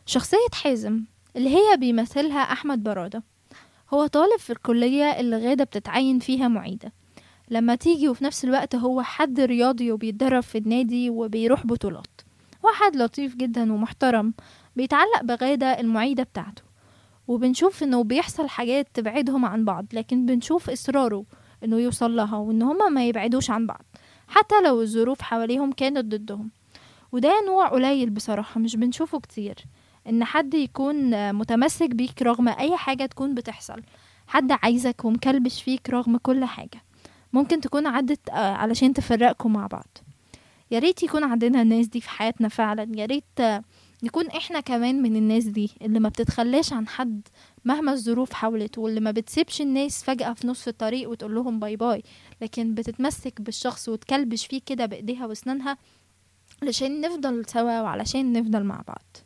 شخصية حازم اللي هي بيمثلها أحمد برادة هو طالب في الكلية اللي غادة بتتعين فيها معيدة لما تيجي وفي نفس الوقت هو حد رياضي وبيتدرب في النادي وبيروح بطولات واحد لطيف جدا ومحترم بيتعلق بغادة المعيدة بتاعته وبنشوف انه بيحصل حاجات تبعدهم عن بعض لكن بنشوف اصراره انه يوصل لها وان هما ما يبعدوش عن بعض حتى لو الظروف حواليهم كانت ضدهم وده نوع قليل بصراحة مش بنشوفه كتير ان حد يكون متمسك بيك رغم اي حاجة تكون بتحصل حد عايزك ومكلبش فيك رغم كل حاجة ممكن تكون عدت آه، علشان تفرقكم مع بعض يا ريت يكون عندنا الناس دي في حياتنا فعلا يا ريت آه، نكون احنا كمان من الناس دي اللي ما بتتخلاش عن حد مهما الظروف حاولت واللي ما بتسيبش الناس فجأة في نص الطريق وتقول لهم باي باي لكن بتتمسك بالشخص وتكلبش فيه كده بإيديها واسنانها علشان نفضل سوا وعلشان نفضل مع بعض